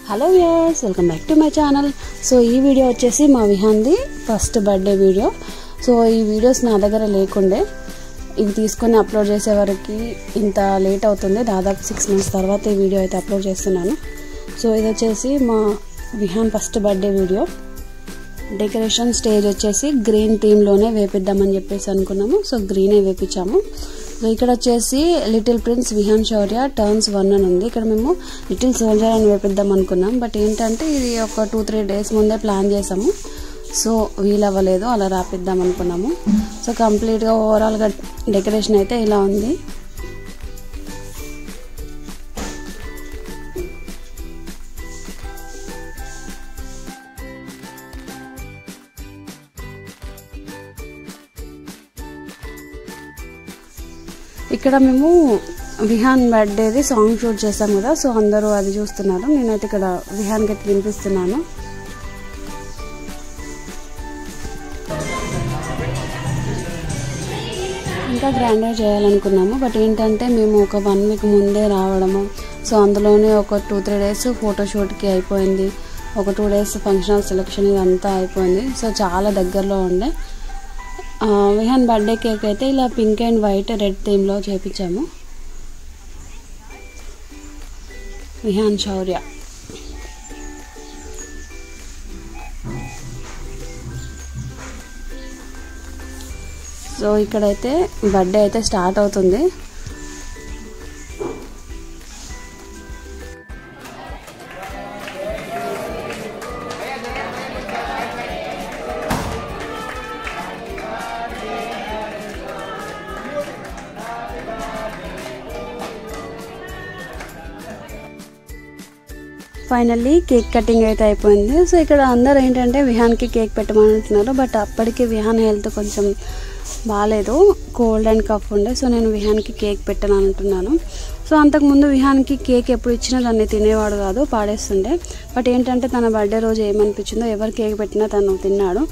hello viewers welcome back to my channel so ఈ video వచ్చేసి మా విహాన్ది ఫస్ట్ బర్త్డే వీడియో సో ఈ వీడియోస్ నా దగ్గర లేకుండే ఇవి తీసుకొని అప్లోడ్ చేసే వరకు ఇంత లేట్ అవుతుంది దాదాపు సిక్స్ మంత్స్ తర్వాత ఈ వీడియో అయితే అప్లోడ్ చేస్తున్నాను సో ఇది వచ్చేసి మా Vihaan first birthday video decoration stage వచ్చేసి గ్రీన్ థీమ్లోనే వేపిద్దామని చెప్పేసి అనుకున్నాము సో గ్రీనే వేపించాము సో ఇక్కడ వచ్చేసి little prince Vihaan Shaurya turns one అని ఉంది ఇక్కడ మేము లిటిల్ సోల్జర్ అని వేపిద్దాం అనుకున్నాం బట్ ఏంటంటే ఇది ఒక టూ త్రీ డేస్ ముందే ప్లాన్ చేసాము సో వీలు అవ్వలేదు అలా రాపిద్దాం అనుకున్నాము సో కంప్లీట్గా ఓవరాల్గా డెకరేషన్ అయితే ఇలా ఉంది ఇక్కడ మేము విహాన్ బర్త్డేది సాంగ్ షూట్ చేసాం కదా సో అందరూ అది చూస్తున్నారు నేనైతే ఇక్కడ విహాన్కి అయితే వినిపిస్తున్నాను ఇంకా గ్రాండ్గా చేయాలనుకున్నాము బట్ ఏంటంటే మేము ఒక వన్ వీక్ ముందే రావడము సో అందులోనే ఒక టూ త్రీ డేస్ ఫోటోషూట్కి అయిపోయింది ఒక టూ డేస్ ఫంక్షనల్ సెలెక్షన్ ఇదంతా అయిపోయింది సో చాలా దగ్గరలో ఉండే విహాన్ బర్త్డే కేక్ అయితే ఇలా పింక్ అండ్ వైట్ రెడ్ థీమ్లో చేపించాము విహాన్ శౌర్య సో ఇక్కడైతే బర్త్డే అయితే స్టార్ట్ అవుతుంది ఫైనల్లీ కేక్ కటింగ్ అయితే అయిపోయింది సో ఇక్కడ అందరు ఏంటంటే విహాన్కి కేక్ పెట్టమని బట్ అప్పటికి విహాన్ హెల్త్ కొంచెం బాగాలేదు కోల్డ్ అండ్ కఫ్ ఉండే సో నేను విహాన్కి కేక్ పెట్టాను అంటున్నాను సో అంతకుముందు విహాన్కి కేక్ ఎప్పుడు ఇచ్చినా దాన్ని తినేవాడు కాదు పాడేస్తుండే బట్ ఏంటంటే తన బర్త్డే రోజు ఏమనిపించిందో ఎవరు కేక్ పెట్టినా తను తిన్నాడు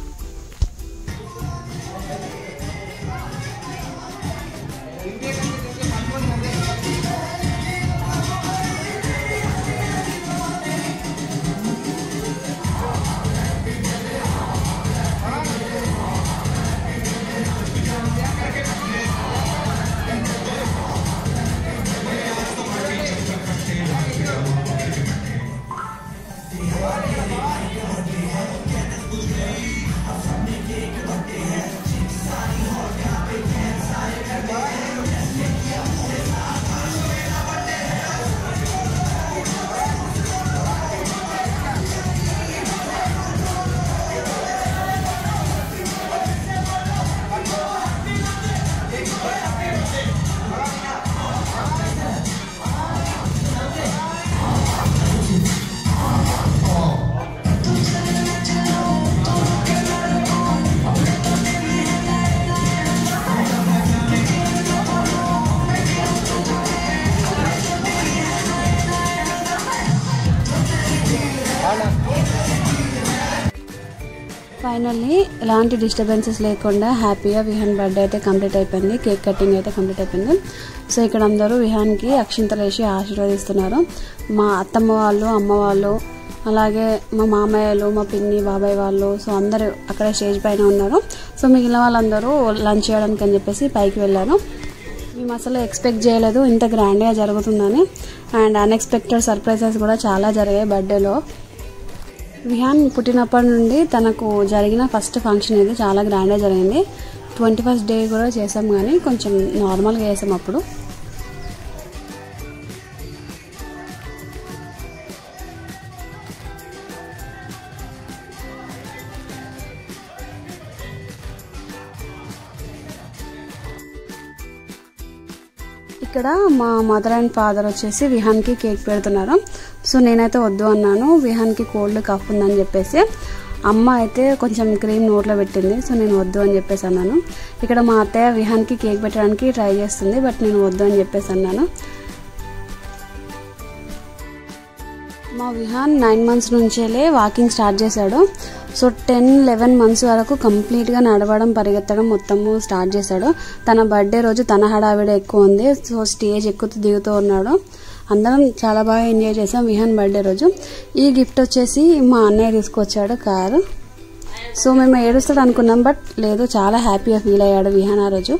ఫైనల్లీ ఎలాంటి డిస్టర్బెన్సెస్ లేకుండా హ్యాపీగా విహాన్ బర్త్డే అయితే కంప్లీట్ అయిపోయింది కేక్ కటింగ్ అయితే కంప్లీట్ అయిపోయింది సో ఇక్కడ అందరూ విహాన్కి అక్షింతలు వేసి ఆశీర్వదిస్తున్నారు మా అత్తమ్మ వాళ్ళు అమ్మ వాళ్ళు అలాగే మా మామయ్యలు మా పిన్ని బాబాయ్ వాళ్ళు సో అందరూ అక్కడ స్టేజ్ పైన ఉన్నారు సో మిగిలిన వాళ్ళందరూ లంచ్ చేయడానికి అని చెప్పేసి పైకి వెళ్ళాను మేము అసలు ఎక్స్పెక్ట్ చేయలేదు ఇంత గ్రాండ్గా జరుగుతుందని అండ్ అన్ఎక్స్పెక్టెడ్ సర్ప్రైజెస్ కూడా చాలా జరిగాయి బర్త్డేలో విహాన్ పుట్టినప్పటి నుండి తనకు జరిగిన ఫస్ట్ ఫంక్షన్ ఇది చాలా గ్రాండ్గా జరిగింది ట్వంటీ ఫస్ట్ డే కూడా చేసాం కానీ కొంచెం నార్మల్గా చేసాం అప్పుడు ఇక్కడ మా మదర్ అండ్ ఫాదర్ వచ్చేసి విహాన్కి కేక్ పెడుతున్నారు సో నేనైతే వద్దు అన్నాను విహాన్కి కోల్డ్ కఫ్ ఉందని చెప్పేసి అమ్మ అయితే కొంచెం క్రీమ్ నోట్లో పెట్టింది సో నేను వద్దు అని చెప్పేసి అన్నాను ఇక్కడ మా అత్తయ్య విహాన్కి కేక్ పెట్టడానికి ట్రై చేస్తుంది బట్ నేను వద్దు అని చెప్పేసి అన్నాను మా విహాన్ నైన్ మంత్స్ నుంచేలే వాకింగ్ స్టార్ట్ చేశాడు సో టెన్ లెవెన్ మంత్స్ వరకు కంప్లీట్గా నడవడం పరిగెత్తడం మొత్తము స్టార్ట్ చేశాడు తన బర్త్డే రోజు తన హడావిడి ఎక్కువ ఉంది సో స్టేజ్ ఎక్కుతూ దిగుతూ ఉన్నాడు అందరం చాలా బాగా ఎంజాయ్ చేసాం విహాన్ బర్త్డే రోజు ఈ గిఫ్ట్ వచ్చేసి మా అన్నయ్య తీసుకొచ్చాడు కారు సో మేము ఏడుస్తాడు అనుకున్నాం బట్ లేదు చాలా హ్యాపీగా ఫీల్ అయ్యాడు విహాన్ ఆ రోజు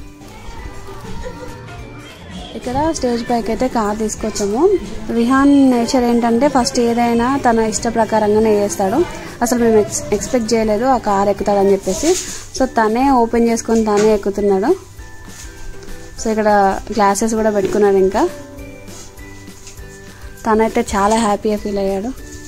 ఇక్కడ స్టేజ్ పైకి అయితే కార్ తీసుకొచ్చాము విహాన్ నేచర్ ఏంటంటే ఫస్ట్ ఏదైనా తన ఇష్ట ప్రకారంగానే చేస్తాడు అసలు మేము ఎక్స్ ఎక్స్పెక్ట్ చేయలేదు ఆ కార్ ఎక్కుతాడని చెప్పేసి సో తనే ఓపెన్ చేసుకొని తనే ఎక్కుతున్నాడు సో ఇక్కడ గ్లాసెస్ కూడా పెట్టుకున్నాడు ఇంకా తనైతే చాలా హ్యాపీగా ఫీల్ అయ్యాడు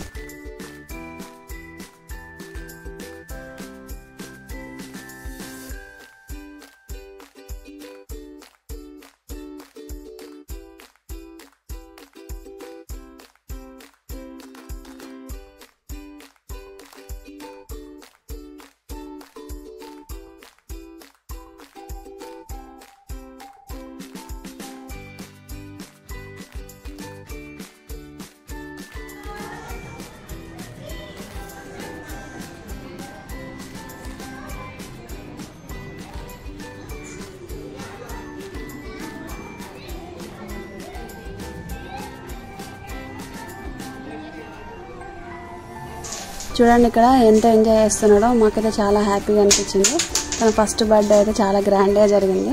చూడండి ఇక్కడ ఎంత ఎంజాయ్ చేస్తున్నాడో మాకైతే చాలా హ్యాపీగా అనిపించింది తన ఫస్ట్ బర్త్డే అయితే చాలా గ్రాండ్గా జరిగింది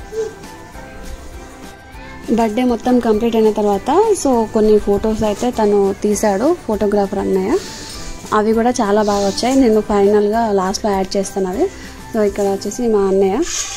బర్త్డే మొత్తం కంప్లీట్ అయిన తర్వాత సో కొన్ని ఫొటోస్ అయితే తను తీశాడు ఫోటోగ్రాఫర్ అన్నయ్య అవి కూడా చాలా బాగా వచ్చాయి నేను ఫైనల్గా లాస్ట్లో యాడ్ చేస్తాను అవి సో ఇక్కడ వచ్చేసి మా అన్నయ్య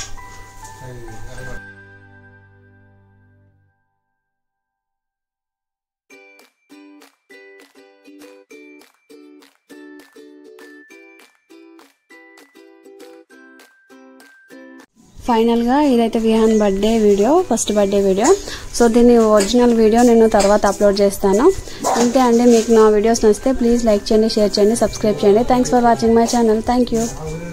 ఫైనల్గా ఇదైతే Vihaan birthday video first birthday video so దీని ఒరిజినల్ వీడియో నేను తర్వాత అప్లోడ్ చేస్తాను అంతే అండి మీకు నా వీడియోస్ నచ్చితే ప్లీజ్ లైక్ చేయండి షేర్ చేయండి సబ్స్క్రైబ్ చేయండి thanks for watching my channel thank you